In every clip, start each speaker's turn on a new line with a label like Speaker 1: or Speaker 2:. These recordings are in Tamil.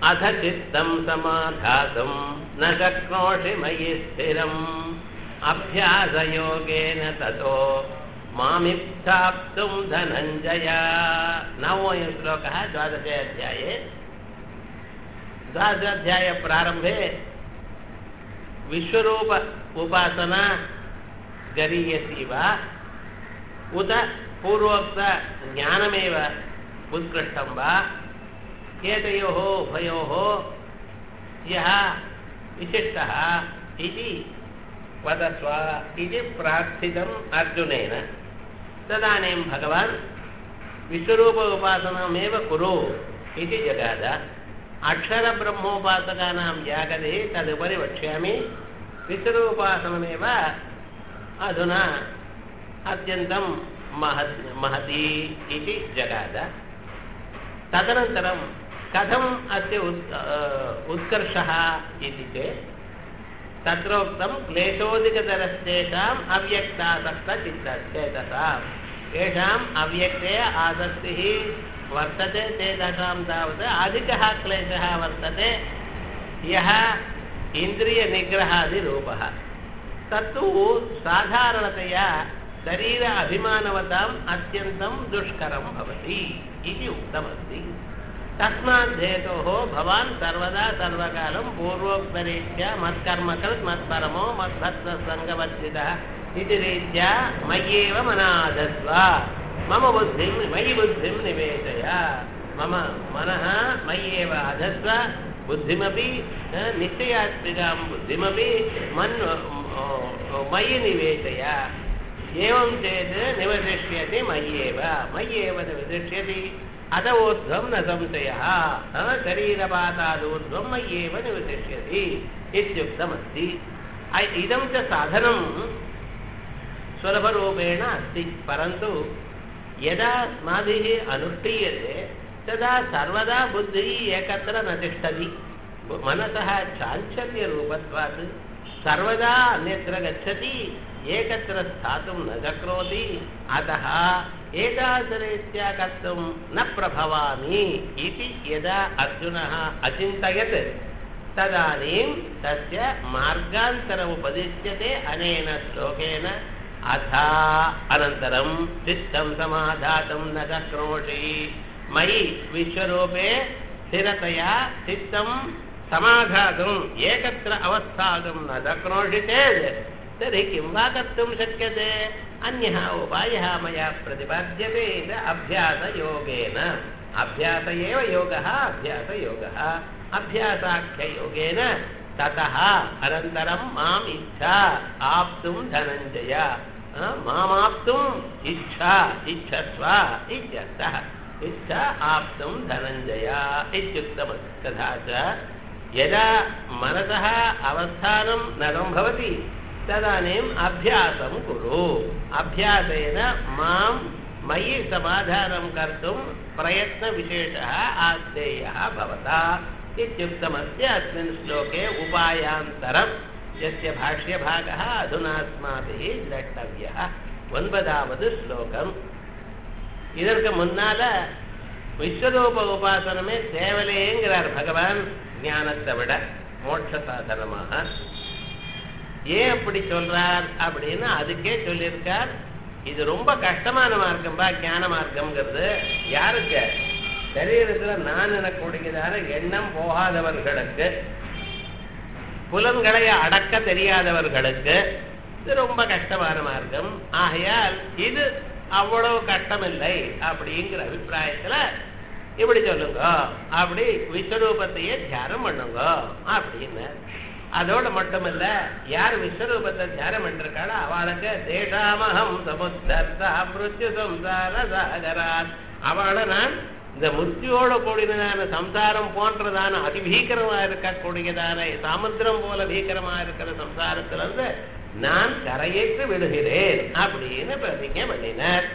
Speaker 1: अथ चित्तं समाधातुं न शक्नोषि मयि स्थिरम् अभ्यासयोगेन ततो मामिप्साप्तुं धनञ्जय नवोऽयं श्लोकः द्वादशे अध्याये द्वादशाध्यायप्रारम्भे विश्वरूप उपासना गरीयसी वा उत पूर्वोक्तज्ञानमेव उत्कृष्टं वा एतयोः उभयोः यः विशिष्टः इति वदस्व इति प्रार्थितम् अर्जुनेन तदानीं भगवान् विश्वरूप उपासनमेव कुरु इति जगाद अक्षरब्रह्मोपासकानां जागदे तदुपरि वक्ष्यामि विश्वरूपोपासनमेव अधुना अत्यन्तं महत् महती इति जगाद तदनन्तरं कथम् अस्य उत् उत्कर्षः इति चेत् तत्रोक्तं क्लेशोदिकतरस्तेषाम् अव्यक्तासक्तचित्तचेतसाम् येषाम् अव्यक्ते आसक्तिः वर्तते तेषां तावत् अधिकः क्लेशः वर्तते यः इन्द्रियनिग्रहादिरूपः तत्तु साधारणतया शरीर अभिमानवताम् अत्यन्तं दुष्करं भवति इति उक्तमस्ति तस्मात् हेतोः भवान् सर्वदा सर्वकालं पूर्वोक्तरीत्या मत्कर्मकृत् मत्परमो मद्भक्तसङ्गवर्जितः इति रीत्या मय्येव मनाधस्व मम बुद्धिं मयि बुद्धिं निवेशय मम मनः मय्येव अधस्व बुद्धिमपि निश्चयात्मिकां बुद्धिमपि मन् मयि निवेशय एवं चेत् निवसिष्यति मय्येव मय्येव निवसिष्यति अत ऊर्ध्वं न संशयः शरीरपातादूर्ध्वं मय्येव निवसिष्यति इत्युक्तमस्ति इदं च साधनं सुलभरूपेण अस्ति परन्तु यदा अस्माभिः अनुष्ठीयते तदा सर्वदा बुद्धिः एकत्र न तिष्ठति मनसः चाञ्चल्यरूपत्वात् सर्वदा अन्यत्र गच्छति एकत्र स्थातुं न शक्नोति अतः एतादृरीत्या कर्तुं न प्रभवामि इति यदा अर्जुनः अचिन्तयत् तदानीं तस्य मार्गान्तरमुपदिश्यते अनेन श्लोकेन अथ अनन्तरं चित्तं समाधातुं न शक्नोषि मयि विश्वरूपे स्थिरतया चित्तं समाधातुम् एकत्र अवस्थातुं न शक्नोषि चेत् तर्हि किं वा कर्तुं शक्यते अन्यः उपायः मया प्रतिपाद्यते अभ्यासयोगेन अभ्यास एव योगः अभ्यासयोगः अभ्यासाख्ययोगेन ततः अनन्तरं माम् इच्छा आप्तुं धनञ्जय मामाप्तुम् इच्छा इच्छस्व इत्यर्थः इच्छा आप्तुं धनञ्जय इत्युक्तमस्ति तथा च यदा मनसः अवस्थानं नरं भवति तदानीम् अभ्यासं कुरु अभ्यासेन मां मयि समाधानं कर्तुं प्रयत्नविशेषः आस्तेयः भवता इत्युक्तमस्ति अस्मिन् श्लोके उपायान्तरं यस्य भाष्यभागः अधुना अस्माभिः द्रष्टव्यः ஒன்பதாவது ஸ்லோகம் இதற்கு முன்னால விஸ்வரூப உபாசனமே தேவலேங்கிறார் பகவான் ஞானத்தை விட மோட்ச சாதனமாக ஏன் அப்படி சொல்றார் அப்படின்னு அதுக்கே சொல்லியிருக்கார் இது ரொம்ப கஷ்டமான மார்க்கம்பா ஞான மார்க்கம்ங்கிறது யாருக்கு சரீரத்துல நான் எனக்கூடியதான எண்ணம் போகாதவர்களுக்கு புலன்களை அடக்க தெரியாதவர்களுக்கு இது ரொம்ப கஷ்டமான மார்க்கம் ஆகையால் இது அவ்வளவு கஷ்டமில்லை அப்படிங்கிற அபிப்பிராயத்துல இப்படி சொல்லுங்க அப்படி விஸ்வரூபத்தையே தியானம் பண்ணுங்க அப்படின்னு அதோட மட்டுமல்ல யார் விஸ்வரூபத்தை தியானம் பண்ணிருக்காளோ அவளுக்கு தேசாமகம் சமுத்தர்த்தா மிருத்யு சம்சார சாகராத் அவளை நான் இந்த முத்தியோட கூடியதான சம்சாரம் போன்றதான அதிபீகரமா இருக்கக்கூடியதான சமுத்திரம் போல பீகரமா இருக்கிற சம்சாரத்திலிருந்து நான் கரையேற்று விடுகிறேன் அப்படின்னு பிரதிஜை பண்ணினார்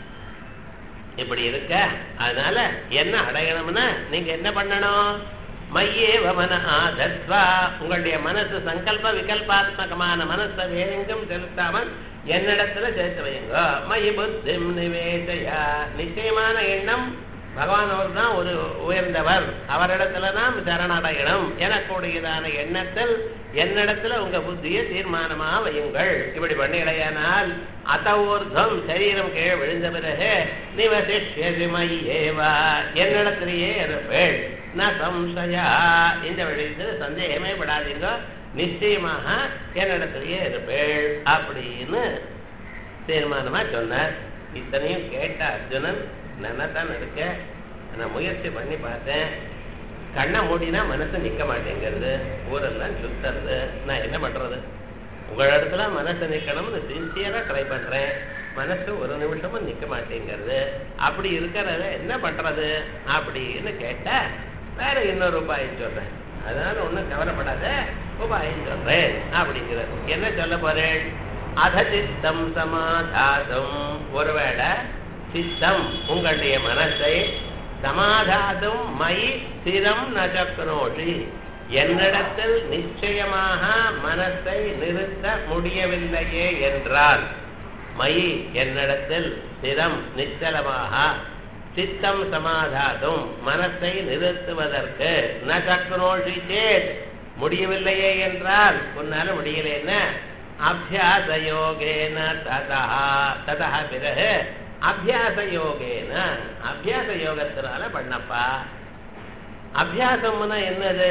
Speaker 1: இப்படி இருக்க அதனால என்ன அடையணும்னா நீங்க என்ன பண்ணணும் மையேவ மன ஆதத்வா உங்களுடைய மனசு சங்கல்ப விகல்பாத்மகமான மனசை வேறெங்கும் செலுத்தாமல் என்னிடத்துல சேர்த்து வையுங்க மயி புத்திம் நிவேசயா நிச்சயமான எண்ணம் பகவான் அவர் தான் ஒரு உயர்ந்தவர் அவரிடத்துல நாம் சரணடையணும் எனக்கூடியதான எண்ணத்தில் என்னிடத்துல உங்க புத்தியை தீர்மானமா வையுங்கள் இப்படி பண்ணிடையானால் அத ஊர்தம் சரீரம் கீழே விழுந்த பிறகு நிவசிஷ்யசிமையேவா என்னிடத்திலேயே இருப்பேள் ந சம்சயா இந்த விஷயத்துல சந்தேகமே படாதீங்க நிச்சயமாக என்னிடத்திலேயே இருப்பேள் அப்படின்னு தீர்மானமா சொன்னார் இத்தனையும் கேட்ட அர்ஜுனன் நன்னதான் இருக்க நான் முயற்சி பண்ணி பார்த்தேன் கண்ணை மூடினா மனசு நிக்க மாட்டேங்கிறது ஊரெல்லாம் சுத்துறது நான் என்ன பண்றது உங்களிடத்துல மனசு நிக்கணும்னு சின்சியரா ட்ரை பண்றேன் மனசு ஒரு நிமிஷமும் நிக்க மாட்டேங்கிறது அப்படி இருக்கிறத என்ன பண்றது அப்படின்னு கேட்டா வேற இன்னொரு உபாயம் சொல்றேன் அதனால ஒண்ணும் கவலைப்படாத உபாயம் சொல்றேன் அப்படிங்கிறது என்ன சொல்ல போறேன் அத சித்தம் சமாதாசம் ஒருவேளை சித்தம் உங்களுடைய மனசை சமாதாதும் மயி ஸ்திரம் நச்சக்னோஷி என்னிடத்தில் நிச்சயமாக மனசை நிறுத்த முடியவில்லையே என்றால் மயி என்னிடத்தில் ஸ்திரம் நிச்சலமாக சித்தம் சமாதாதும் மனசை நிறுத்துவதற்கு ந சக்னோஷி சேத் முடியவில்லையே என்றால் உன்னால முடியலன்னா அபியாச யோகேன ததா ததா பிறகு அபியாச யோகேன அபியாச யோகத்தினால பண்ணப்பா அபியாசம்னா என்னது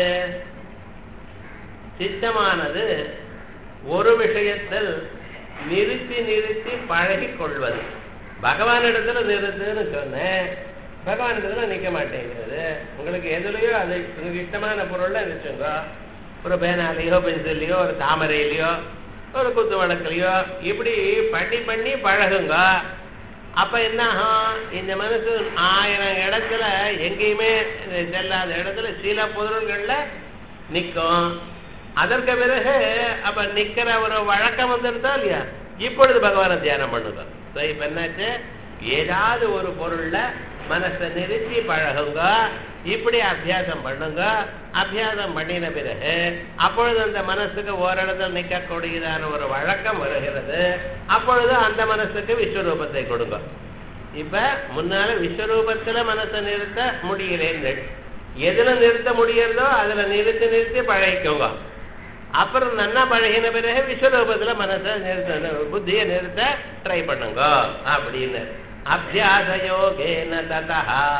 Speaker 1: சித்தமானது ஒரு விஷயத்தில் நிறுத்தி நிறுத்தி பழகி கொள்வது பகவானிடத்துல நிறுத்துன்னு சொன்னேன் பகவானிடத்துல நிக்க மாட்டேங்கிறது உங்களுக்கு எதுலயோ அது உங்களுக்கு இஷ்டமான பொருள்ல நினைச்சுங்க ஒரு பேனாலேயோ பென்சில்லையோ ஒரு தாமரையிலையோ ஒரு குத்து வழக்குலையோ இப்படி பண்ணி பண்ணி பழகுங்க அப்ப என்ன ஆகும் இந்த மனசு ஆயிரம் இடத்துல எங்கேயுமே செல்லாத இடத்துல சில பொருள்கள்ல நிற்கும் அதற்கு பிறகு அப்ப நிக்கிற ஒரு வழக்கம் வந்துருதா இல்லையா இப்பொழுது பகவானை தியானம் பண்ணுங்க இப்ப என்னாச்சு ஏதாவது ஒரு பொருள்ல மனசை நிறுத்தி பழகுங்க இப்படி அபியாசம் பண்ணுங்க அபியாசம் பண்ணின பிறகு அப்பொழுது அந்த மனசுக்கு ஓரிடத்தில் நிற்கக்கூடியதான ஒரு வழக்கம் வருகிறது அப்பொழுது அந்த மனசுக்கு விஸ்வரூபத்தை கொடுங்க இப்ப முன்னால விஸ்வரூபத்துல மனசை நிறுத்த முடியலேன்னு எதுல நிறுத்த முடியறதோ அதுல நிறுத்தி நிறுத்தி பழகிக்கோங்க அப்புறம் நன்னா பழகின பிறகு விஸ்வரூபத்துல மனசை நிறுத்த புத்தியை நிறுத்த ட்ரை பண்ணுங்க அப்படின்னு அபியாச யோகேன ததா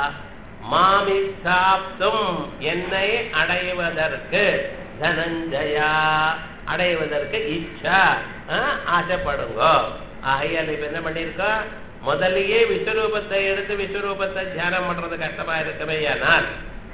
Speaker 1: மாமித்தாப்தும் என்னை அடைவதற்கு தனஞ்சயா அடைவதற்கு இச்சா ஆசைப்படுங்க ஆகையால் இப்ப என்ன பண்ணிருக்கோம் முதல்லயே விஸ்வரூபத்தை எடுத்து விஸ்வரூபத்தை தியானம் பண்றது கஷ்டமா இருக்கவே ஆனால்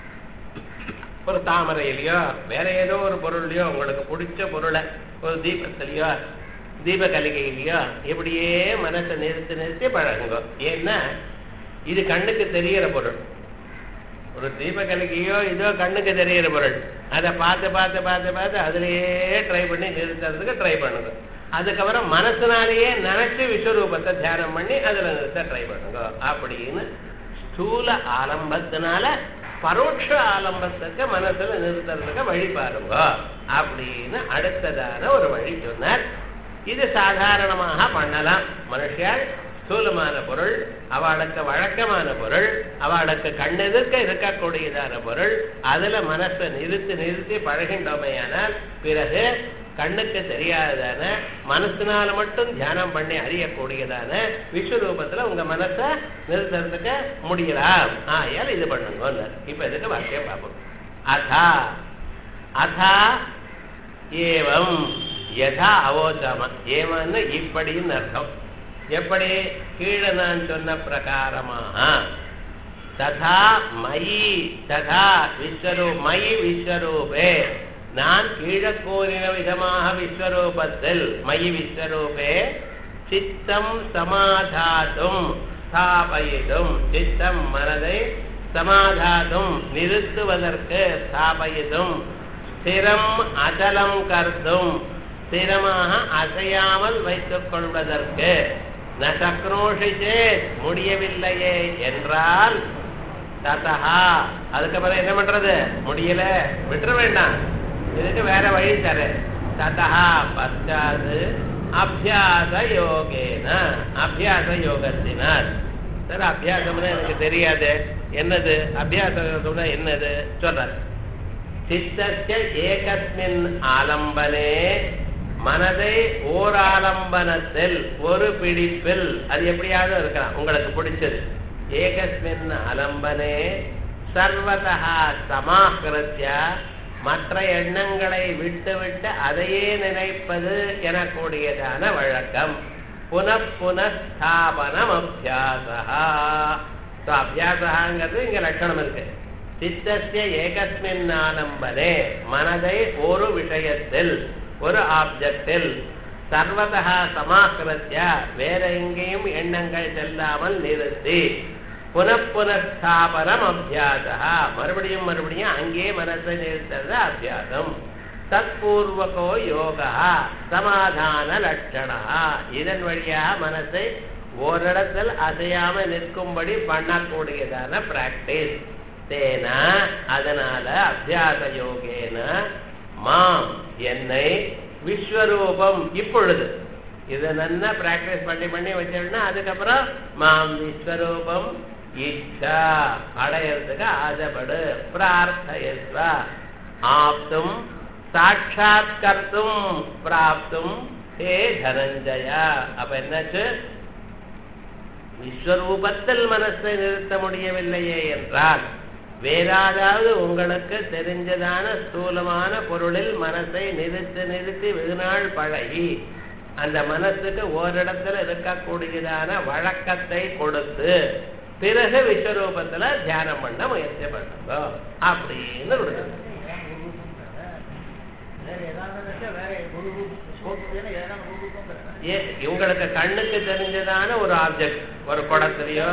Speaker 1: ஒரு தாமரையிலையோ வேற ஏதோ ஒரு பொருள்லையோ உங்களுக்கு பிடிச்ச பொருளை ஒரு தீபத்திலையோ தீப கலிகையிலையோ இப்படியே மனசை நிறுத்தி நிறுத்தி பழகுங்க ஏன்னா இது கண்ணுக்கு தெரியற பொருள் ஒரு தீப கலிகையோ இதோ கண்ணுக்கு தெரியற பொருள் அதை பார்த்து பார்த்து பார்த்து பார்த்து அதுலயே ட்ரை பண்ணி நிறுத்துறதுக்கு ட்ரை பண்ணுங்க அதுக்கப்புறம் மனசுனாலேயே நினைச்சு விஸ்வரூபத்தை தியானம் பண்ணி அதுல நிறுத்த ட்ரை பண்ணுங்க அப்படின்னு ஸ்தூல ஆலம்பத்தினால பரோட்ச ஆலம்பத்துக்கு மனசுல நிறுத்துறதுக்கு வழி பாருங்க அப்படின்னு அடுத்ததான ஒரு வழி சொன்னார் இது சாதாரணமாக பண்ணலாம் மனுஷியால் ஸ்தூலமான பொருள் அவளுக்கு வழக்கமான பொருள் அவளுக்கு கண்ணெதிர்க்க இருக்கக்கூடியதான பொருள் அதுல மனசை நிறுத்தி நிறுத்தி பழகின்றோமையானால் பிறகு கண்ணுக்கு தெரியாததான மனசுனால மட்டும் தியானம் பண்ணி அறியக்கூடியதான விஸ்வரூபத்துல உங்க மனசை நிறுத்துறதுக்கு முடியலாம் ஆயால் இது பண்ணுங்க இப்ப இதுக்கு வாக்கியம் பார்ப்போம் அதா அதா ஏவம் யதா அவோச்சம ஏவன்னு இப்படின்னு அர்த்தம் எப்படி கீழே நான் சொன்ன பிரகாரமாக ததா மயி ததா விஸ்வரூ மயி விஸ்வரூபே நான் கீழே கூறின விதமாக விஸ்வரூபத்தில் மயி விஸ்வரூபே சித்தம் சமாதாதும் ஸ்தாபயிதும் சித்தம் மனதை சமாதாதும் நிறுத்துவதற்கு ஸ்தாபயிதும் ஸ்திரம் அச்சலம் கருத்தும் ஸ்திரமாக அசையாமல் வைத்துக் கொள்வதற்கு நசக்ரோஷிச்சே முடியவில்லையே என்றால் ததா அதுக்கப்புறம் என்ன பண்றது முடியல விட்டுற வேண்டாம் இதுக்கு வேற வழி தர ததா பச்சாது அபியாச யோகேன அபியாச யோகத்தினால் சார் அபியாசம்னா எனக்கு தெரியாது என்னது அபியாசம் என்னது சொல்றார் சித்தஸ்ய ஏகஸ்மின் ஆலம்பனே மனதை ஓர் ஆலம்பனத்தில் ஒரு பிடிப்பில் அது எப்படியாவது இருக்கலாம் உங்களுக்கு பிடிச்சது ஏகஸ்மின் ஆலம்பனே சர்வதா சமாகிருத்திய மற்ற எண்ணங்களை விட்டுவிட்டு அதையே நினைப்பது எனக்கூடியதான வழக்கம் புனப்புனஸ்தாபனம் அபியாசா அபியாசங்கிறது இங்க லட்சணம் இருக்கு சித்தஸ்ய ஏகஸ்மின் ஆலம்பனே மனதை ஒரு விஷயத்தில் ஒரு ஆப்ஜெக்டில் சர்வதா சமாக்கிருத்திய வேற எங்கேயும் எண்ணங்கள் செல்லாமல் நிறுத்தி புனப்புனஸ்தாபனம் அபியாசா மறுபடியும் மறுபடியும் அங்கே மனசை நிறுத்துறது அபியாசம் தற்பூர்வகோ யோகா சமாதான லட்சணா இதன் வழியாக மனசை ஓரிடத்தில் அசையாம நிற்கும்படி பண்ணக்கூடியதான பிராக்டிஸ் தேன அதனால அபியாச யோகேன மாம் என்னை விஸ்வரூபம் இப்பொழுது இதை நல்லா பிராக்டிஸ் பண்ணி பண்ணி வச்சோம்னா அதுக்கப்புறம் மாம் விஸ்வரூபம் இச்சா அடையறதுக்கு ஆசைப்படு பிரார்த்தயஸ்வ ஆப்தும் சாட்சாத் கர்த்தும் பிராப்தும் ஹே தனஞ்சய அப்ப என்னாச்சு விஸ்வரூபத்தில் மனசை நிறுத்த முடியவில்லையே என்றால் வேறாதாவது உங்களுக்கு தெரிஞ்சதான ஸ்தூலமான பொருளில் மனசை நிறுத்தி நிறுத்தி வெகுநாள் பழகி அந்த மனசுக்கு ஓரிடத்துல இருக்கக்கூடியதான வழக்கத்தை கொடுத்து பிறகு விஸ்வரூபத்துல தியானம் பண்ண முயற்சி பண்ணுங்க அப்படின்னு கொடுக்குது இவங்களுக்கு கண்ணுக்கு தெரிஞ்சதான ஒரு ஆப்ஜெக்ட் ஒரு குடத்துலயோ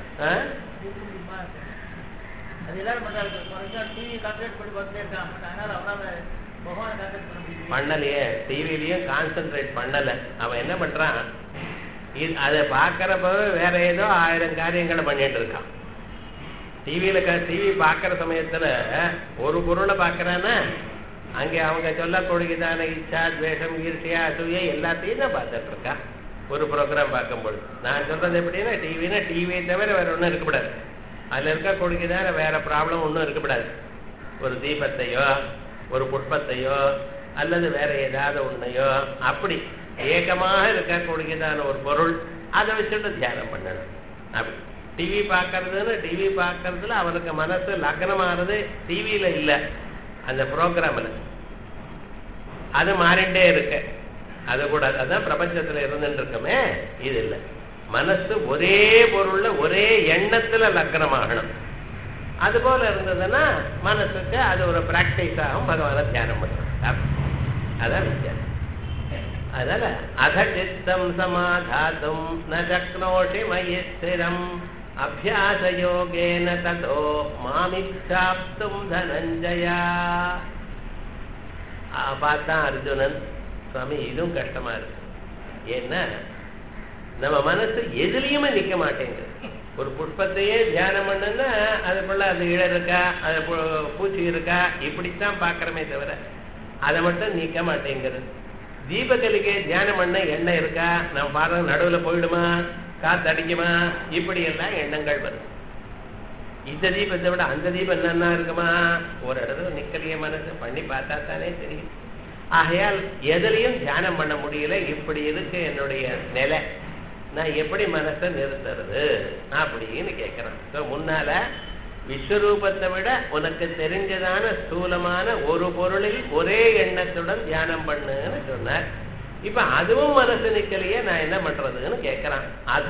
Speaker 1: பண்ணலையே டிவிலையும் கான்சென்ட்ரேட் பண்ணல அவன் என்ன பண்றான் இது அதை பார்க்கறப்பவே வேற ஏதோ ஆயிரம் காரியங்களை பண்ணிட்டு இருக்கான் டிவியில டிவி பார்க்கற சமயத்துல ஒரு பொருளை பார்க்கறான்னா அங்கே அவங்க சொல்லக்கூடியதான இச்சா துவேஷம் ஈர்ஷியா அசூயை எல்லாத்தையும் தான் பார்த்துட்டு இருக்கா ஒரு ப்ரோக்ராம் பார்க்கும்பொழுது நான் சொல்றது எப்படின்னா டிவினா டிவியை தவிர வேற ஒன்றும் இருக்கக்கூடாது அதில் இருக்கக்கூடியதான வேற ப்ராப்ளம் ஒன்றும் இருக்கக்கூடாது ஒரு தீபத்தையோ ஒரு புஷ்பத்தையோ அல்லது வேற ஏதாவது ஒன்றையோ அப்படி ஏகமாக இருக்கக்கூடியதான ஒரு பொருள் அதை வச்சுட்டு தியானம் பண்ணணும் அப்படி டிவி பார்க்கறதுன்னு டிவி பார்க்கறதுல அவனுக்கு மனசு லக்னமானது டிவியில இல்லை அந்த ப்ரோக்ராமில் அது மாறிண்டே இருக்கு அது கூட அதான் பிரபஞ்சத்துல இருந்துட்டு இருக்கமே இது இல்லை மனசு ஒரே பொருள்ல ஒரே எண்ணத்துல லக்னமாகணும் அது போல இருந்ததுன்னா மனசுக்கு அது ஒரு பிராக்டிஸ் ஆகும் பகவான தியானம் பண்ணுறோம் அதான் வித்தியாசம் அதனால அதச்சித்தம் சமாதாத்தும் ந சக்னோஷி மயி ஸ்திரம் அபியாச யோகேன ததோ மாமிச்சாப்தும் தனஞ்சயா பார்த்தான் அர்ஜுனன் சுவாமி இதுவும் கஷ்டமா இருக்கு ஏன்னா நம்ம மனசு எதுலயுமே நிக்க மாட்டேங்குது ஒரு புஷ்பத்தையே தியானம் பண்ணுன்னா அதுக்குள்ள அது இழ இருக்கா அது பூச்சி இருக்கா இப்படித்தான் பாக்குறமே தவிர அதை மட்டும் நீக்க மாட்டேங்கிறது தீபகலிக்கே தியானம் பண்ண எண்ணெய் இருக்கா நம்ம பாருங்க நடுவில் போயிடுமா காத்து அடிக்குமா இப்படி எல்லாம் எண்ணங்கள் வரும் இந்த தீபத்தை விட அந்த தீபம் என்னன்னா இருக்குமா ஒரு இடத்துல நிக்கலைய மனசு பண்ணி பார்த்தா தானே தெரியும் ஆகையால் எதுலையும் தியானம் பண்ண முடியல இப்படி இருக்கு என்னுடைய நிலை நான் எப்படி மனசை நிறுத்துறது அப்படின்னு கேட்கிறேன் முன்னால விஸ்வரூபத்தை விட உனக்கு தெரிஞ்சதான ஸ்தூலமான ஒரு பொருளில் ஒரே எண்ணத்துடன் தியானம் பண்ணுன்னு சொன்னார் இப்ப அதுவும் மனசு நிக்கலையே நான் என்ன பண்றதுன்னு கேட்கிறான் அத